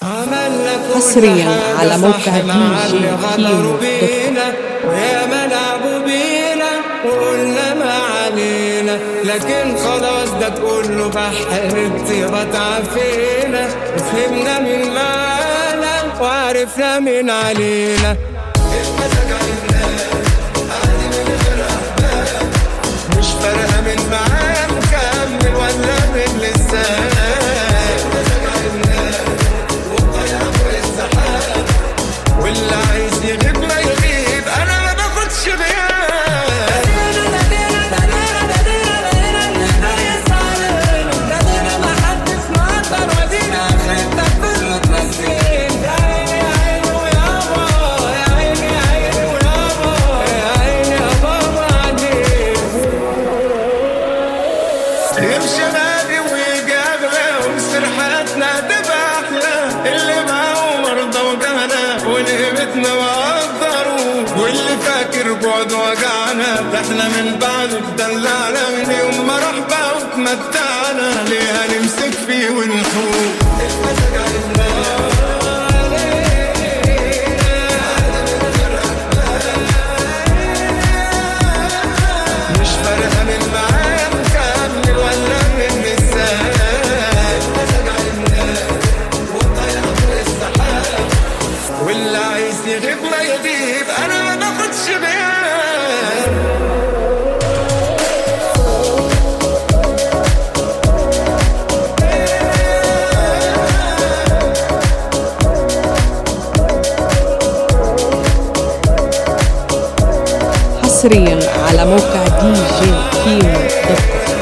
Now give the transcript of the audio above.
عملنا كل حصرياً حاجة على موقع صح مع دي جي اللي غدروا كيمو دوت بينا ويا ما لعبوا بينا وقلنا ما علينا لكن خلاص ده كله بحر الطيبة تعافينا وفهمنا مين معانا وعرفنا مين علينا مش فارقة من معاه مكمل ولا من لسه واللي عايز يغيب ما يغيب انا ما باخدش غياب يمشي غادي ويجي اغلى ومسرحاتنا تبقى احلى اللي معاه مرضى وجهنا ونهبتنا وقدروا واللي فاكر بعد وجعنا ده احنا من بعد اتدلعنا من يوم ما راح بقى واتمتعنا ليه هنمسك فيه ونخوف مش فارقة من معاه مكمل ولا من لسه واللي عايز يغيب ما يغيب انا ما باخدش غياب حصريا على موقع دي جي كيمو دوت كوم